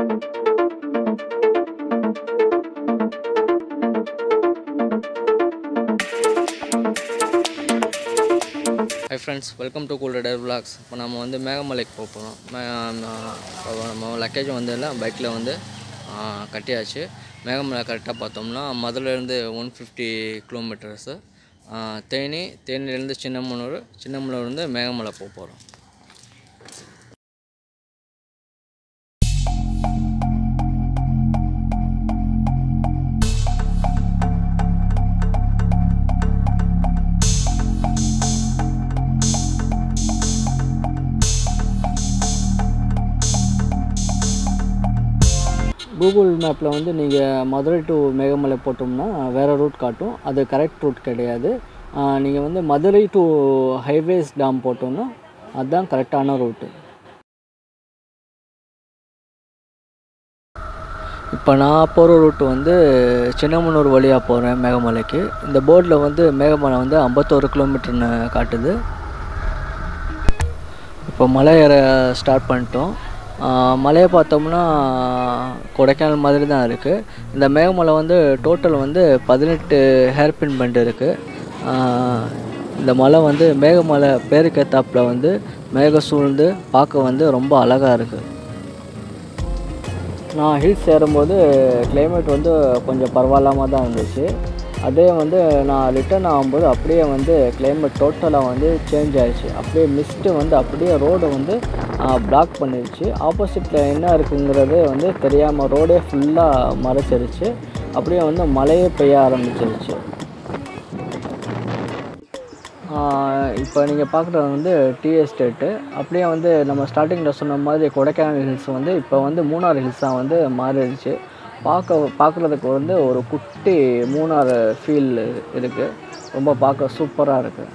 high friends welcome to cool rider vlogs இப்போ நம்ம வந்து மேகமலைக்கு போக போகிறோம் மே இப்போ நம்ம லக்கேஜ் வந்து எல்லாம் பைக்கில் வந்து ஆ, கட்டியாச்சு மேகமலை கரெக்டாக பார்த்தோம்னா மதுரையிலேருந்து ஒன் ஃபிஃப்டி கிலோமீட்டர்ஸு தேனி தேனிலேருந்து சின்னமனூர் சின்னமனூர்லேருந்து மேகமலை போக போகிறோம் கூகுள் மேப்பில் வந்து நீங்கள் மதுரை டு மேகமலை போட்டோம்னா வேறு ரூட் காட்டும் அது கரெக்ட் ரூட் கிடையாது நீங்கள் வந்து மதுரை டு ஹைவேஸ் டேம் போட்டோம்னா அதுதான் கரெக்டான ரூட்டு இப்போ நான் போகிற ரூட் வந்து சின்னமனூர் வழியாக போகிறேன் மேகமலைக்கு இந்த போர்டில் வந்து மேகமலை வந்து ஐம்பத்தோரு கிலோமீட்டர்னு காட்டுது இப்போ மலை ஏற ஸ்டார்ட் பண்ணிட்டோம் ஆஹ் மலையை பார்த்தோம்னா கொடைக்கானல் மாதிரி தான் இருக்குது இந்த மேகமலை வந்து டோட்டல் வந்து பதினெட்டு ஹேர்பின் பெண்ட் இருக்குது இந்த மலை வந்து மேகமலை பேருக்கேத்தாப்பில் வந்து மேக சூழ்ந்து பார்க்க வந்து ரொம்ப அழகாக இருக்குது நான் ஹில்ஸ் ஏறும்போது கிளைமேட் வந்து கொஞ்சம் பரவாயில்லாமல் தான் இருந்துச்சு அதே வந்து நான் ரிட்டர்ன் ஆகும்போது அப்படியே வந்து கிளைமேட் டோட்டலாக வந்து சேஞ்ச் ஆயிடுச்சு அப்படியே மிஸ்ட்டு வந்து அப்படியே ரோடை வந்து பிளாக் பண்ணிடுச்சு ஆப்போசிட்டில் என்ன இருக்குங்கிறதே வந்து தெரியாமல் ரோடே ஃபுல்லாக மறைச்சிருச்சு அப்படியே வந்து மழையே பெய்ய ஆரம்பிச்சிருச்சு இப்போ நீங்கள் பார்க்குறது வந்து டீ எஸ்டேட்டு அப்படியே வந்து நம்ம ஸ்டார்டிங்கில் சொன்ன மாதிரி கொடைக்கானல் ஹில்ஸ் வந்து இப்போ வந்து மூணார் ஹில்ஸாக வந்து மாறிடுச்சு பார்க்க பார்க்குறதுக்கு வந்து ஒரு குட்டி மூணார் ஃபீல் இருக்குது ரொம்ப பார்க்க சூப்பராக இருக்குது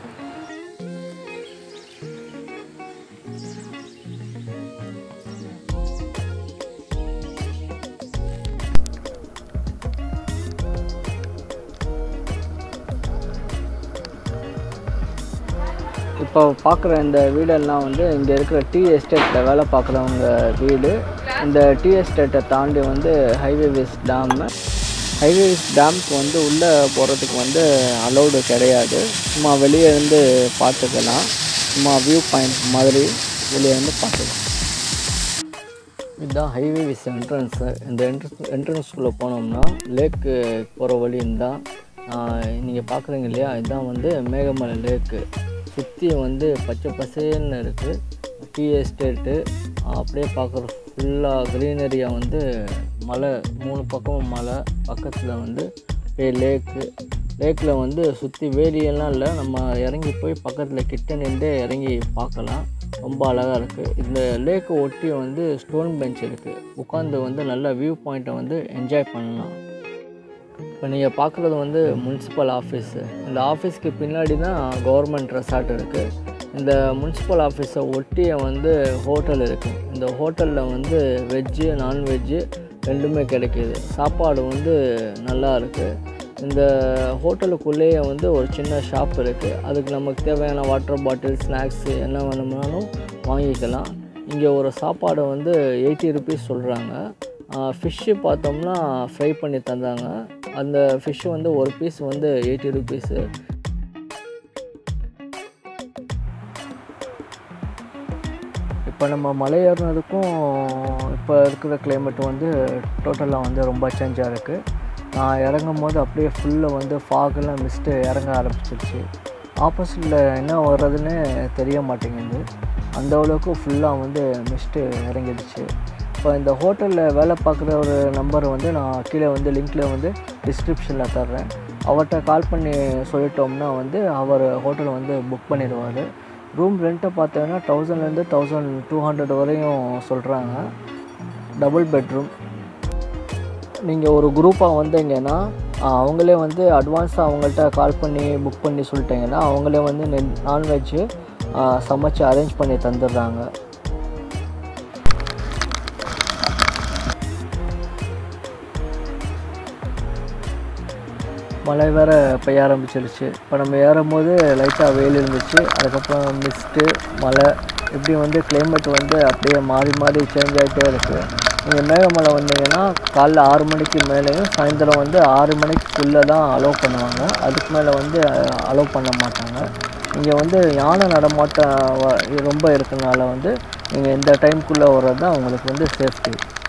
இப்போ பார்க்குற இந்த வீடெல்லாம் வந்து இங்கே இருக்கிற டீ எஸ்டேட்டில் வேலை பார்க்குறவங்க வீடு இந்த டீ எஸ்டேட்டை தாண்டி வந்து ஹைவேவிஸ் டேமு ஹைவேவிஸ் டேமுக்கு வந்து உள்ளே போகிறதுக்கு வந்து அலௌடு கிடையாது சும்மா வெளியே இருந்து பார்த்துக்கலாம் சும்மா வியூ பாயிண்ட் மாதிரி வெளியே இருந்து பார்த்துக்கலாம் இதுதான் ஹைவேவிஸ் என்ட்ரன்ஸு இந்த என்ட்ரன்ஸ் என்ட்ரன்ஸ்குள்ளே போனோம்னா லேக்கு போகிற வழி தான் நீங்கள் பார்க்குறீங்க இல்லையா இதுதான் வந்து மேகமலை லேக்கு சுற்றி வந்து பச்சை பசேல்னு இருக்குது டீ எஸ்டேட்டு அப்படியே பார்க்குற ஃபுல்லாக க்ரீனரியாக வந்து மலை மூணு பக்கமும் மலை பக்கத்தில் வந்து அப்படியே லேக்கு லேக்கில் வந்து சுற்றி வேலியெல்லாம் இல்லை நம்ம இறங்கி போய் பக்கத்தில் கிட்ட நின்று இறங்கி பார்க்கலாம் ரொம்ப அழகாக இருக்குது இந்த லேக்கை ஒட்டி வந்து ஸ்டோன் பெஞ்ச் இருக்குது உட்காந்து வந்து நல்ல வியூ பாயிண்ட்டை வந்து என்ஜாய் பண்ணலாம் இப்போ நீங்கள் பார்க்குறது வந்து முனிசிபல் ஆஃபீஸு இந்த ஆஃபீஸ்க்கு பின்னாடி தான் கவர்மெண்ட் ரெசார்ட் இருக்குது இந்த முனிசிபல் ஆஃபீஸை ஒட்டிய வந்து ஹோட்டல் இருக்குது இந்த ஹோட்டலில் வந்து வெஜ்ஜு நான்வெஜ்ஜு ரெண்டுமே கிடைக்கிது சாப்பாடு வந்து நல்லா இருக்குது இந்த ஹோட்டலுக்குள்ளேயே வந்து ஒரு சின்ன ஷாப் இருக்குது அதுக்கு நமக்கு தேவையான வாட்டர் பாட்டில் ஸ்நாக்ஸு என்ன வேணும்னாலும் வாங்கிக்கலாம் இங்கே ஒரு சாப்பாடு வந்து எயிட்டி ருபீஸ் சொல்கிறாங்க ஃபிஷ்ஷு பார்த்தோம்னா ஃப்ரை பண்ணி தந்தாங்க அந்த ஃபிஷ்ஷு வந்து ஒரு பீஸ் வந்து எயிட்டி ருபீஸு இப்போ நம்ம மலை ஏறினதுக்கும் இப்போ இருக்கிற கிளைமேட் வந்து டோட்டலாக வந்து ரொம்ப சேஞ்சாக இருக்குது நான் இறங்கும் போது அப்படியே ஃபுல்லாக வந்து ஃபாகெல்லாம் மிஸ்ட்டு இறங்க ஆரம்பிச்சிருச்சு ஆப்போசிட்டில் என்ன வர்றதுன்னு தெரிய மாட்டேங்குது அந்த அளவுக்கு ஃபுல்லாக வந்து மிஸ்ட்டு இறங்கிடுச்சு இப்போ இந்த ஹோட்டலில் வேலை பார்க்குற ஒரு நம்பர் வந்து நான் கீழே வந்து லிங்க்கில் வந்து டிஸ்கிரிப்ஷனில் தர்றேன் அவர்கிட்ட கால் பண்ணி சொல்லிட்டோம்னா வந்து அவர் ஹோட்டல் வந்து புக் பண்ணிடுவார் ரூம் ரெண்ட்டை பார்த்தீங்கன்னா தௌசண்ட்லேருந்து தௌசண்ட் டூ ஹண்ட்ரட் வரையும் சொல்கிறாங்க டபுள் பெட்ரூம் நீங்கள் ஒரு குரூப்பாக வந்தீங்கன்னா ஆஹ், அவங்களே வந்து அட்வான்ஸாக அவங்கள்ட்ட கால் பண்ணி புக் பண்ணி சொல்லிட்டீங்கன்னா அவங்களே வந்து நான்வெஜ்ஜு சமைச்சு அரேஞ்ச் பண்ணி தந்துடுறாங்க மழை வேற பெய்ய ஆரம்பிச்சிருச்சு இப்போ நம்ம ஏறும்போது லைட்டாக வெயில் இருந்துச்சு அதுக்கப்புறம் மிஸ்ட்டு மழை இப்படி வந்து கிளைமேட் வந்து அப்படியே மாறி மாறி சேஞ்ச் ஆகிட்டே இருக்குது நீங்கள் மேகமலை வந்தீங்கன்னா காலைல ஆறு மணிக்கு மேலேயும் சாயந்தரம் வந்து ஆறு மணிக்குள்ளே தான் அலோவ் பண்ணுவாங்க அதுக்கு மேலே வந்து அலோவ் பண்ண மாட்டாங்க இங்கே வந்து யானை நடமாட்டம் வ- ரொம்ப இருக்கனால வந்து நீங்கள் இந்த டைம்குள்ளே வர்றது தான் உங்களுக்கு வந்து சேஃப்டி